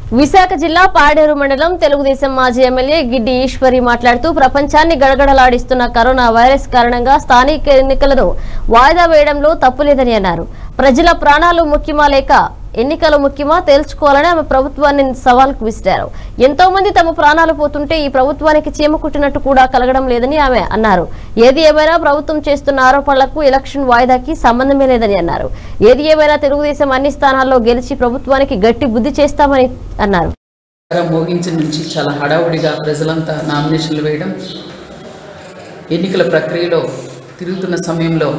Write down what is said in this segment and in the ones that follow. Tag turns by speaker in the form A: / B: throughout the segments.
A: విశాఖ జిల్లా పాడేరు మండలం తెలుగుదేశం మాజీ ఎమ్మెల్యే గిడ్డి ఈశ్వరి మాట్లాడుతూ ప్రపంచాన్ని గడగడలాడిస్తున్న కరోనా వైరస్ కారణంగా స్థానిక ఎన్నికలను వాయిదా వేయడంలో తప్పులేదని అన్నారు ప్రజల ప్రాణాలు ముఖ్యమా లేక ఎన్నికలు ముఖ్యమా తేల్చుకోవాలని ఆమె ప్రభుత్వాన్ని సవాల్కు విసిరారు ఎంతో మంది తమ ప్రాణాలు పోతుంటే ఈ ప్రభుత్వానికి చీమ కుట్టినట్టు కూడా కలగడం లేదని ఆమె అన్నారు ఏది ఏమైనా ప్రభుత్వం చేస్తున్న ఆరోపణలకు ఎలక్షన్ వాయిదాకి సంబంధమే లేదని అన్నారు ఏది ఏమైనా తెలుగుదేశం అన్ని స్థానాల్లో గెలిచి ప్రభుత్వానికి గట్టి బుద్ధి చేస్తామని అన్నారు
B: మోగించి నుంచి చాలా హడావుడిగా ప్రజలంతా నామినేషన్లు వేయడం ఎన్నికల ప్రక్రియలో తిరుగుతున్న సమయంలో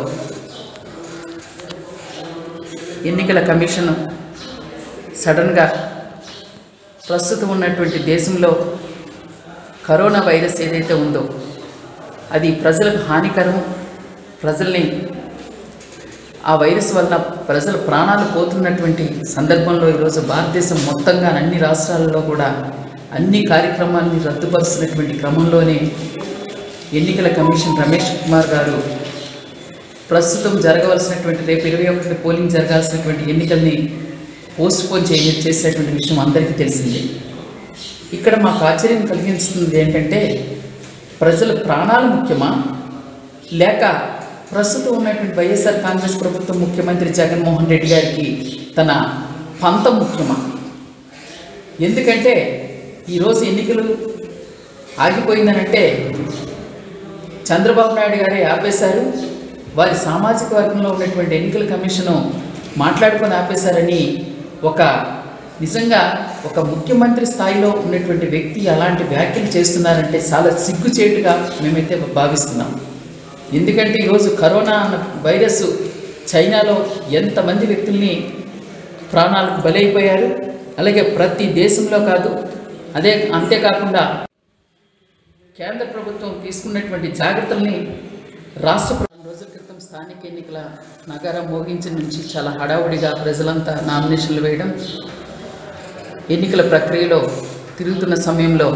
B: ఎన్నికల కమిషన్ సడన్గా ప్రస్తుతం ఉన్నటువంటి దేశంలో కరోనా వైరస్ ఏదైతే ఉందో అది ప్రజలకు హానికరం ప్రజల్ని ఆ వైరస్ వల్ల ప్రజల ప్రాణాలు పోతున్నటువంటి సందర్భంలో ఈరోజు భారతదేశం మొత్తంగా అన్ని రాష్ట్రాలలో కూడా అన్ని కార్యక్రమాన్ని రద్దుపరుస్తున్నటువంటి క్రమంలోనే ఎన్నికల కమిషన్ రమేష్ కుమార్ గారు ప్రస్తుతం జరగవలసినటువంటి రేపు ఇరవై ఒకటి పోలింగ్ జరగాల్సినటువంటి ఎన్నికల్ని పోస్ట్ పోన్ చే చేసేటువంటి విషయం అందరికీ తెలిసిందే ఇక్కడ మాకు ఆశ్చర్యం కలిగిస్తుంది ఏంటంటే ప్రజల ప్రాణాలు ముఖ్యమా లేక ప్రస్తుతం ఉన్నటువంటి వైఎస్ఆర్ కాంగ్రెస్ ప్రభుత్వం ముఖ్యమంత్రి జగన్మోహన్ రెడ్డి గారికి తన పంతం ముఖ్యమా ఎందుకంటే ఈరోజు ఎన్నికలు ఆగిపోయిందనంటే చంద్రబాబు నాయుడు గారే ఆపేశారు వారి సామాజిక వర్గంలో ఉన్నటువంటి ఎన్నికల కమిషను మాట్లాడుకొని ఆపేశారని ఒక నిజంగా ఒక ముఖ్యమంత్రి స్థాయిలో ఉన్నటువంటి వ్యక్తి అలాంటి వ్యాఖ్యలు చేస్తున్నారంటే చాలా సిగ్గుచేటుగా మేమైతే భావిస్తున్నాం ఎందుకంటే ఈరోజు కరోనా అన్న వైరస్ చైనాలో ఎంతమంది వ్యక్తుల్ని ప్రాణాలకు బలైపోయారు అలాగే ప్రతి దేశంలో కాదు అదే అంతేకాకుండా కేంద్ర ప్రభుత్వం తీసుకున్నటువంటి జాగ్రత్తల్ని రాష్ట్ర ప్ర- రోజుల క్రితం స్థానిక ఎన్నికల నగరం మోగించి నుంచి చాలా హడావుడిగా ప్రజలంతా నామినేషన్లు వేయడం ఎన్నికల ప్రక్రియలో తిరుగుతున్న సమయంలో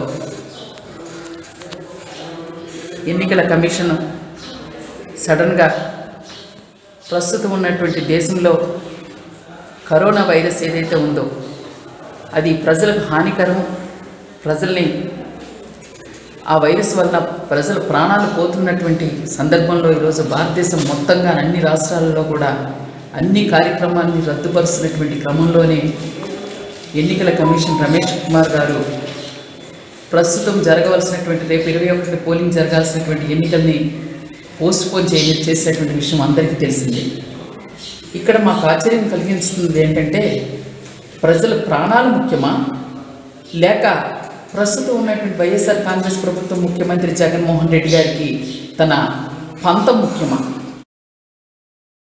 B: ఎన్నికల కమిషన్ సడన్గా ప్రస్తుతం ఉన్నటువంటి దేశంలో కరోనా వైరస్ ఏదైతే ఉందో అది ప్రజలకు హానికరం ప్రజల్ని ఆ వైరస్ వల్ల ప్రజల ప్రాణాలు పోతున్నటువంటి సందర్భంలో ఈరోజు భారతదేశం మొత్తంగా అన్ని రాష్ట్రాలలో కూడా అన్ని కార్యక్రమాన్ని రద్దుపరుస్తున్నటువంటి క్రమంలోనే ఎన్నికల కమిషన్ రమేష్ కుమార్ గారు ప్రస్తుతం జరగవలసినటువంటి రేపు ఇరవై ఒకటి పోలింగ్ జరగాల్సినటువంటి ఎన్నికల్ని పోస్ట్ పోన్ చే చేసేటువంటి విషయం అందరికీ తెలిసిందే ఇక్కడ మాకు ఆశ్చర్యం కలిగిస్తుంది ఏంటంటే ప్రజల ప్రాణాలు ముఖ్యమా లేక ప్రస్తుతం ఉన్నటువంటి వైఎస్ఆర్ కాంగ్రెస్ ప్రభుత్వం ముఖ్యమంత్రి జగన్మోహన్ రెడ్డి గారికి తన పంతం ముఖ్యమా